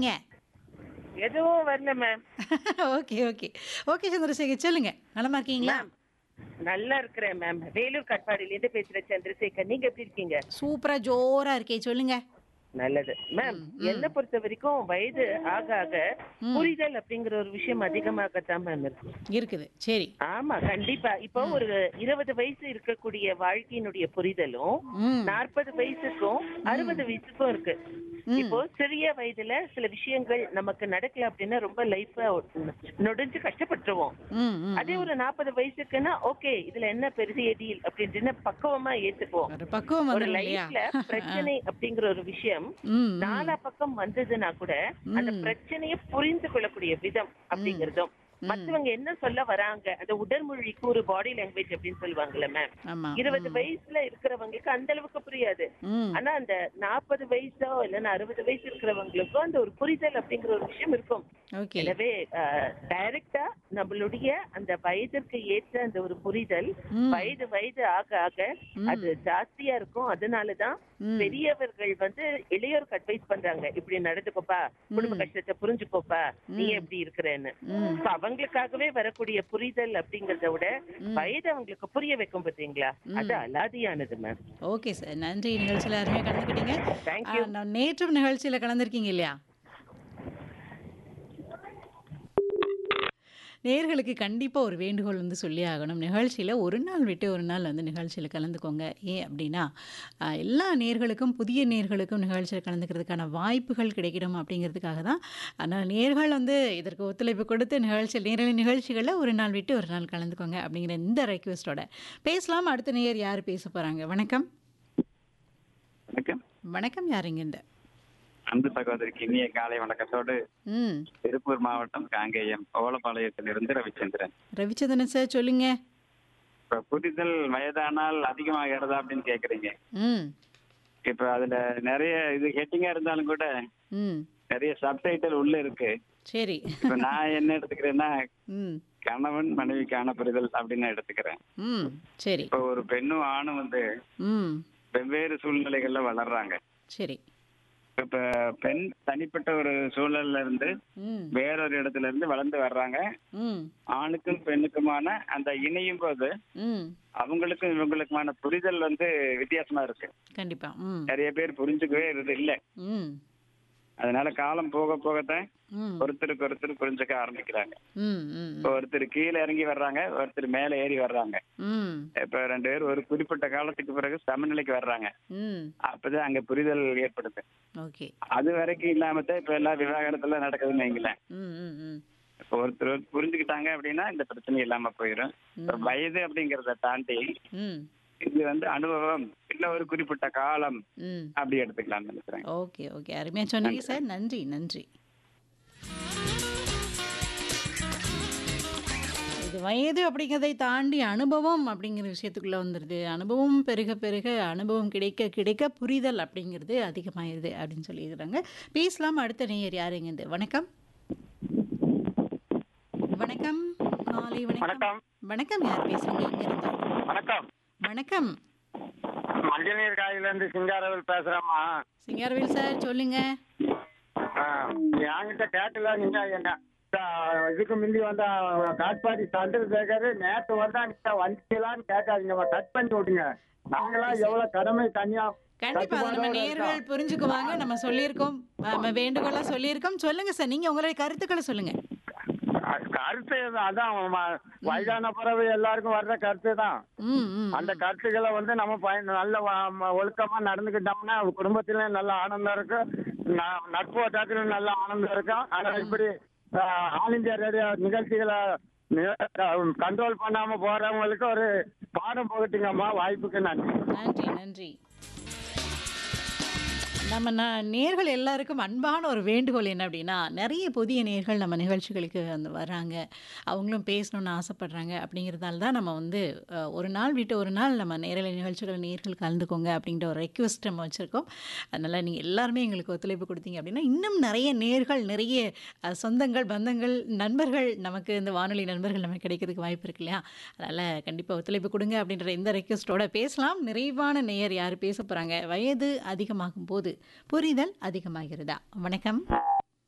வரீங்க எதுவும் வரல ma'am okay okay okay Chandrasekhar சொல்லுங்க நலமா இருக்கீங்களா மேம் நல்லா இருக்கிறேன் மேம் வேலூர் கட்பாடியில இருந்து பேசுற சந்திரசேகர் நீங்க எப்படி இருக்கீங்க சூப்பரா ஜோரா இருக்கே சொல்லுங்க நல்லது மேம் என்ன பொறுத்த வரைக்கும் வயது ஆக ஆக புரிதல் அப்படிங்கிற ஒரு விஷயம் அதிகமாகத்தான் மேம் இருக்கு இருக்குது சரி ஆமா கண்டிப்பா இப்போ ஒரு இருபது வயசு இருக்கக்கூடிய வாழ்க்கையினுடைய புரிதலும் ம் நாற்பது வயசுக்கும் அறுபது வயசுக்கும் இருக்கு இப்போ சிறிய வயதுல சில விஷயங்கள் நமக்கு நடக்கல அப்படின்னா ரொம்ப லைஃப நொடிஞ்சு கஷ்டப்பட்டுருவோம் ம் ம் அதே ஒரு நாற்பது வயசுக்குன்னா ஓகே இதுல என்ன பெரிய டீல் அப்படின்ட்டு பக்குவமா ஏத்துக்குவோம் ஒரு பக்குவம் ஒரு வந்துடும் இல்லையா லைஃப்ல பிரச்சனை அப்படிங்கிற ஒரு விஷயம் ம் நாலா பக்கம் வந்ததுன்னா கூட அந்த பிரச்சனையை புரிந்து கொள்ளக்கூடிய விதம் அப்படிங்கறதும் மத்தவங்க என்ன சொல்ல வராங்க அந்த உடல்மொழிக்கு ஒரு பாடி லாங்குவேஜ் அப்படின்னு சொல்லுவாங்கல்ல மேம் ஆமா இருபது வயசுல இருக்கிறவங்களுக்கு அந்த அளவுக்கு புரியாது ம் ஆனா அந்த நாற்பது வயசோ இல்லைன்னா அறுபது வயசு இருக்கிறவங்களுக்கும் அந்த ஒரு புரிதல் அப்படிங்கிற ஒரு விஷயம் இருக்கும் ஓகே எனவே டைரக்டா நம்மளுடைய அந்த வயதிற்கு ஏற்ற அந்த ஒரு புரிதல் வயது வயது ஆக ஆக அது ஜாஸ்தியா இருக்கும் அதனாலதான் பெரியவர்கள் வந்து இளையோருக்கு அட்வைஸ் பண்றாங்க இப்படி நடந்துக்கோப்பா குடும்ப கஷ்டத்தை புரிஞ்சுக்கோப்பா நீ எப்படி இருக்கிறேன்னு So அவங்களுக்காகவே வரக்கூடிய புரிதல் அப்படிங்கறத விட வயது அவங்களுக்கு புரிய வைக்கும் பாத்தீங்களா அது அலாதியானது மேம் ஓகே சார் நன்றி நிகழ்ச்சியில் அருமையாக கலந்துக்கிட்டீங்க Thank ஆ, நான் நேற்று நிகழ்ச்சியில் கலந்துருக்கீங்க இல்லையா நேர்களுக்கு கண்டிப்பாக ஒரு வேண்டுகோள் வந்து சொல்லி ஆகணும் நிகழ்ச்சியில் ஒரு நாள் விட்டு ஒரு நாள் வந்து நிகழ்ச்சியில் கலந்துக்கோங்க ஏன் அப்படின்னா ஆ, எல்லா நேர்களுக்கும் புதிய நேர்களுக்கும் நிகழ்ச்சியில் கலந்துக்கிறதுக்கான வாய்ப்புகள் கிடைக்கணும் அப்படிங்கிறதுக்காக தான் ஆனால் நேர்கள் வந்து இதற்கு ஒத்துழைப்பு கொடுத்து நிகழ்ச்சியில் நேரலை நிகழ்ச்சிகளில் ஒரு நாள் விட்டு ஒரு நாள் கலந்துக்கோங்க அப்படிங்கிற இந்த ரெக்வெஸ்ட்டோட பேசலாம் அடுத்த நேயர் யார் பேச போகிறாங்க வணக்கம் வணக்கம் வணக்கம் யாருங்க இந்த அன்பு சகோதரிக்கு இனிய காலை வணக்கத்தோடு ம் திருப்பூர் மாவட்டம் காங்கேயம் ஓலப்பாளையத்திலிருந்து ரவிச்சந்திரன் ரவிச்சந்திரன் சார் சொல்லுங்க இப்ப புரிதல் வயதானால் அதிகமாகிறதா அப்படின்னு கேக்குறீங்க ம் இப்ப அதுல நிறைய இது ஹெட்டிங்கா இருந்தாலும் கூட ம் நிறைய சப்டைட்டில் உள்ள இருக்கு சரி இப்ப நான் என்ன எடுத்துக்கிறேன்னா ம் கணவன் மனைவிக்கான புரிதல் அப்படின்னு நான் எடுத்துக்கிறேன் ம் சரி இப்ப ஒரு பெண்ணும் ஆணும் வந்து ம் வெவ்வேறு சூழ்நிலைகள்ல வளர்றாங்க சரி இப்ப பெண் தனிப்பட்ட ஒரு சூழல்ல இருந்து ம் வேறொரு இடத்துல இருந்து வளர்ந்து வர்றாங்க ம் ஆணுக்கும் பெண்ணுக்குமான அந்த இணையும் போது ம் அவங்களுக்கும் இவங்களுக்குமான புரிதல் வந்து வித்தியாசமா இருக்கு கண்டிப்பாக ம் நிறைய பேர் புரிஞ்சுக்கவே இது இல்ல ம் அதனால காலம் போக போகத்தான் ம் ஒருத்தருக்கு ஒருத்தர் புரிஞ்சுக்க ஆரம்பிக்கிறாங்க ம் ம் இப்போ ஒருத்தர் கீழே இறங்கி வர்றாங்க ஒருத்தர் மேலே ஏறி வர்றாங்க ம் இப்ப ரெண்டு பேரும் ஒரு குறிப்பிட்ட காலத்துக்கு பிறகு சமநிலைக்கு வர்றாங்க ம் அப்பதான் அங்க புரிதல் ஏற்படுது ஓகே அது வரைக்கும் இல்லாம தான் இப்ப எல்லா விவாகரத்துல நடக்குதுன்னு வைங்களேன் ம் ம் ம் இப்போ ஒருத்தர் ஒருத்தர் புரிஞ்சுக்கிட்டாங்க அப்படின்னா இந்த பிரச்சனை இல்லாம போயிடும் இப்ப வயது அப்படிங்கறத தாண்டி ம் இது வந்து அனுபவம் இல்ல ஒரு குறிப்பிட்ட காலம் ம் அப்படி எடுத்துக்கலாம்னு நினைக்கிறேன் ஓகே ஓகே அருமையாக சொன்னீங்க சார் நன்றி நன்றி இது வயது அப்படிங்கிறதை தாண்டி அனுபவம் அப்படிங்கிற விஷயத்துக்குள்ளே வந்துடுது அனுபவம் பெருக பெருக அனுபவம் கிடைக்க கிடைக்க புரிதல் அப்படிங்கிறது அதிகமாயிருது அப்படின்னு சொல்லியிருக்கிறாங்க பேசலாம் அடுத்த நேயர் யாருங்க இது வணக்கம் வணக்கம் காலை வணக்கம் வணக்கம். வணக்கம் யார் பேசுறீங்க இங்க இருந்து வணக்கம் வணக்கம் மஞ்சநீர் காயில இருந்து சிங்காரவேல் பேசுறேம்மா சிங்காரவேல் சார் சொல்லுங்க ஆ, என்கிட்ட கேட்டல நீங்க என்ன ஆ, இதுக்கு முந்தி வந்த காட்பாடி சந்திரசேகர் நேற்று வந்தா நீங்க வந்துக்கலான்னு கேட்காதீங்கம்மா கட் பண்ணி விட்டுங்க நாங்களாம் எவ்வளவு கடமை தனியா கண்டிப்பா அதை நம்ம கட்டுப்பாடோட நேர்கள் இருக்கோம். புரிஞ்சுக்குவாங்க நம்ம சொல்லியிருக்கோம் நம்ம வேண்டுகோளா சொல்லியிருக்கோம் சொல்லுங்க சார் நீங்க உங்களுடைய கருத்துக்களை சொல்லுங்க அ, கருத்து இது- அதான் ம- வயதான பிறகு எல்லாருக்கும் வர்ற கருத்து தான் ம் ம் அந்த கருத்துக்களை வந்து நம்ம பயன் நல்ல வ- ம- ஒழுக்கமா நடந்துக்கிட்டோம்னா குடும்பத்திலும் நல்ல ஆனந்தம் இருக்கும் ந- நட்பு வட்டாரத்திலும் நல்ல ஆனந்தம் இருக்கும் ஆனா இப்படி ஆஹ், ஆல் இந்தியா ரேடியோ நிகழ்ச்சிகளை கண்ட்ரோல் பண்ணாம போறவங்களுக்கு ஒரு பாடம் போகட்டுங்கம்மா வாய்ப்புக்கு நன்றி நன்றி நன்றி நம்ம ந- நேர்கள் எல்லாருக்கும் அன்பான ஒரு வேண்டுகோள் என்ன அப்படின்னா நிறைய புதிய நேர்கள் நம்ம நிகழ்ச்சிகளுக்கு வந்து வராங்க அவங்களும் பேசணும்னு ஆசைப்படுறாங்க அப்படிங்கிறதால தான் நம்ம வந்து அஹ், ஒரு நாள் விட்டு ஒரு நாள் நம்ம நேரலை நிகழ்ச்சிகள் நேர்கள் கலந்துக்கோங்க அப்படின்ற ஒரு ரெக்வஸ்ட் நம்ம வச்சுருக்கோம் அதனால் நீங்கள் எல்லாருமே எங்களுக்கு ஒத்துழைப்பு கொடுத்தீங்க அப்படின்னா இன்னும் நிறைய நேர்கள் நிறைய அஹ், சொந்தங்கள் பந்தங்கள் நண்பர்கள் நமக்கு இந்த வானொலி நண்பர்கள் நமக்கு கிடைக்கிறதுக்கு வாய்ப்பு இருக்கு இல்லையா அதனால் கண்டிப்பாக ஒத்துழைப்பு கொடுங்க அப்படின்ற இந்த ரெக்வஸ்ட்டோட பேசலாம் நிறைவான நேயர் யார் பேச போகிறாங்க வயது அதிகமாகும் போது புரிதல் அதிகமாகிறதா வணக்கம்